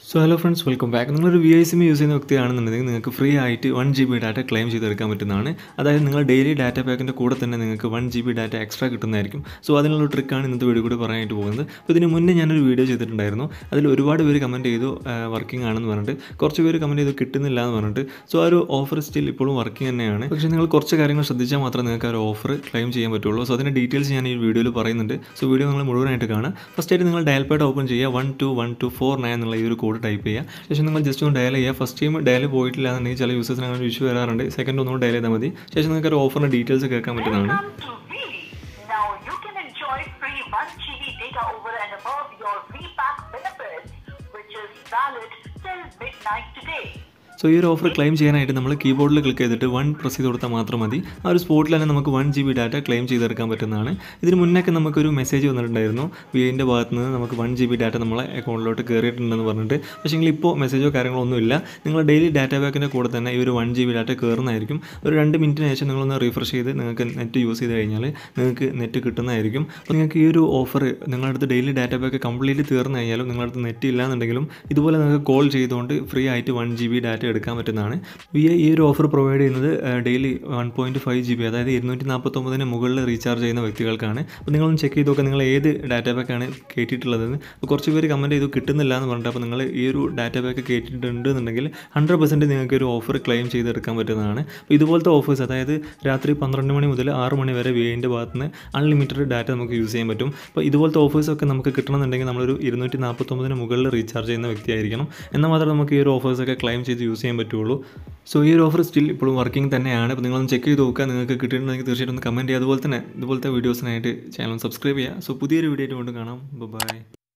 So hello friends welcome back നിങ്ങളൊരു V I SIM use ചെയ്യുന്ന വ്യക്തിയാണെന്നുണ്ടെങ്കിൽ നിങ്ങൾക്ക് ഫ്രീ ആയിട്ട് one G B data claim ചെയ്തെടുക്കാൻ പറ്റുന്നതാണ് അതായത് നിങ്ങൾ ഡെയിലി ഡാറ്റ പാക്കിൻ്റെ കൂടെ തന്നെ നിങ്ങൾക്ക് one G B data extra കിട്ടുന്നതായിരിക്കും സോ അതിനുള്ള ട്രിക്കാണ് ഇന്നത്തെ വീഡിയോ കൂടി പറയാനായിട്ട് പോകുന്നത് അപ്പോൾ ഇതിന് മുന്നേ ഞാനൊരു വീഡിയോ ചെയ്തിട്ടുണ്ടായിരുന്നു അതിൽ ഒരുപാട് പേര് കമൻറ്റ് ചെയ്തു വർക്കിംഗ് ആണെന്ന് പറഞ്ഞിട്ട് കുറച്ച് പേര് കമൻറ്റ് ചെയ്തു കിട്ടുന്നില്ല എന്ന് പറഞ്ഞിട്ട് സോ ആ ഒരു ഓഫർ സ്റ്റിൽ ഇപ്പോഴും വർക്കിംഗ് തന്നെയാണ് പക്ഷേ നിങ്ങൾ കുറച്ച് കാര്യങ്ങൾ ശ്രദ്ധിച്ചാൽ മാത്രമേ നിങ്ങൾക്ക് ആ ഒരു ഓഫർ ക്ലെയിം ചെയ്യാൻ പറ്റുള്ളൂ സോ അതിൻ്റെ ഡീറ്റെയിൽസ് ഞാൻ ഈ വീഡിയോയിൽ പറയുന്നുണ്ട് സോ വീഡിയോ നിങ്ങൾ മുഴുവനായിട്ട് കാണുക ഫസ്റ്റ് ആയിട്ട് നിങ്ങൾ ഡയൽ പാഡ് ഓപ്പൺ ചെയ്യുക one two one two four nine എന്നുള്ള ഈ ഒരു കോഡ് ടൈപ്പ് ചെയ്യുക ശേഷം നിങ്ങൾ ജസ്റ്റ് ഒന്ന് ഡയൽ ചെയ്യുക ഫസ്റ്റ് ടൈം ഡയൽ പോയിട്ടില്ല എന്നുണ്ടെങ്കിൽ ചില യൂസേഴ്സിന് അങ്ങനെ ഒരു ഇഷ്യൂ വരാറുണ്ട് സെക്കൻഡ് ഒന്നും ഡയൽ ചെയ്താൽ മതി ശേഷം നിങ്ങൾക്ക് ഒരു ഓഫറിൻ്റെ ഡീറ്റെയിൽസ് കേൾക്കാൻ പറ്റുന്നതാണ് Welcome to Vivi. Now you can enjoy free 1 GB data over and above your repack benefits, which is valid till midnight today. So ഈ ഒരു ഓഫർ ക്ലെയിം ചെയ്യാനായിട്ട് നമ്മൾ കീബോർഡിൽ ക്ലിക്ക് ചെയ്തിട്ട് വൺ പ്രസ് ചെയ്ത് കൊടുത്താൽ മാത്രം മതി ആ ഒരു സ്പോട്ടിൽ തന്നെ നമുക്ക് one G B data claim ചെയ്തെടുക്കാൻ പറ്റുന്നതാണ് ഇതിന് മുന്നേക്കെ നമുക്കൊരു മെസ്സേജ് വന്നിട്ടുണ്ടായിരുന്നു വി ഐൻ്റെ ഭാഗത്ത് നിന്ന് നമുക്ക് വൺ ജി ബി ഡാറ്റ നമ്മളെ അക്കൗണ്ടിലോട്ട് കയറിയിട്ടുണ്ടെന്ന് പറഞ്ഞിട്ട് പക്ഷേ ഇപ്പോൾ മെസ്സേജോ കാര്യങ്ങളോ ഒന്നുമില്ല നിങ്ങൾ ഡെയിലി ഡാറ്റ പാക്കിൻ്റെ കൂടെ തന്നെ ഈ ഒരു വൺ ജി ബി ഡാറ്റ കയറുന്നതായിരിക്കും ഒരു രണ്ട് മിനിറ്റിന് ശേഷം നിങ്ങളൊന്ന് റീഫ്രഷ് ചെയ്ത് നിങ്ങൾക്ക് നെറ്റ് യൂസ് ചെയ്ത് കഴിഞ്ഞാൽ നിങ്ങൾക്ക് നെറ്റ് കിട്ടുന്നതായിരിക്കും അപ്പോൾ നിങ്ങൾക്ക് ഈ ഒരു ഓഫർ നിങ്ങളുടെ അടുത്ത് ഡെയിലി ഡാറ്റ പാക്ക് കംപ്ലീറ്റ് തീർന്നു കഴിഞ്ഞാലും നിങ്ങളുടെ അടുത്ത് നെറ്റ് ഇല്ല എന്നുണ്ടെങ്കിലും ഇതുപോലെ നിങ്ങൾക്ക് കോൾ ചെയ്തുകൊണ്ട് ഫ്രീ ആയിട്ട് വൺ ജി ബി ഡാറ്റ എടുക്കാൻ പറ്റുന്നതാണ് വി ഐ ഈ ഒരു ഓഫർ പ്രൊവൈഡ് ചെയ്യുന്നത് daily one point five G B അതായത് ഇരുന്നൂറ്റി നാൽപ്പത്തൊമ്പതിന് മുകളിൽ റീചാർജ് ചെയ്യുന്ന വ്യക്തികൾക്കാണ് അപ്പോൾ നിങ്ങളൊന്ന് ചെക്ക് ചെയ്ത് നോക്കുക നിങ്ങൾ ഏത് ഡാറ്റ പാക്കാണ് കയറ്റിയിട്ടുള്ളതെന്ന് അപ്പോൾ കുറച്ച് പേര് കമൻറ്റ് ചെയ്തു കിട്ടുന്നില്ല എന്ന് പറഞ്ഞിട്ട് അപ്പോൾ നിങ്ങൾ ഈ ഒരു ഡാറ്റ പാക്ക് കയറ്റിയിട്ടുണ്ട് എന്നുണ്ടെങ്കിൽ ഹൺഡ്രഡ് പെർസെൻറ്റ് നിങ്ങൾക്ക് ഒരു ഓഫർ ക്ലെയിം ചെയ്തെടുക്കാൻ പറ്റുന്നതാണ് അപ്പോൾ ഇതുപോലത്തെ ഓഫേഴ്സ് അതായത് രാത്രി പന്ത്രണ്ട് മണി മുതൽ ആറ് മണി വരെ വി ഐൻ്റെ ഭാഗത്ത് നിന്ന് അൺലിമിറ്റഡ് ഡാറ്റ നമുക്ക് യൂസ് ചെയ്യാൻ പറ്റും അപ്പോൾ ഇതുപോലത്തെ ഓഫേഴ്സൊക്കെ നമുക്ക് കിട്ടണമെന്നുണ്ടെങ്കിൽ നമ്മളൊരു ഇരുന്നൂറ്റി നാൽപ്പത്തൊമ്പതിന് മുകളിൽ റീചാർജ് ചെയ്യുന്ന വ്യക്തിയായിരിക്കണം എന്നാൽ മാത്രമേ നമുക്ക് ഈ ഒരു ഓഫേഴ്സൊക്കെ ക്ലെയിം ചെയ്ത് യൂസ് ചെയ്യാൻ പറ്റുള്ളൂ സോ ഈ ഒരു ഓഫർ സ്റ്റിൽ ഇപ്പോഴും വർക്കിംഗ് തന്നെയാണ് അപ്പോൾ നിങ്ങളൊന്ന് ചെക്ക് ചെയ്ത് നോക്കുക നിങ്ങൾക്ക് കിട്ടിയിട്ടുണ്ടെങ്കിൽ തീർച്ചയായിട്ടും ഒന്ന് കമൻറ്റ് ചെയ്യുക അതുപോലെ തന്നെ ഇതുപോലത്തെ വീഡിയോസിനായിട്ട് ചാനൽ സബ്സ്ക്രൈബ് ചെയ്യുക സോ പുതിയൊരു വീഡിയോ ആയിട്ട് കൊണ്ട് കാണാം ബൈ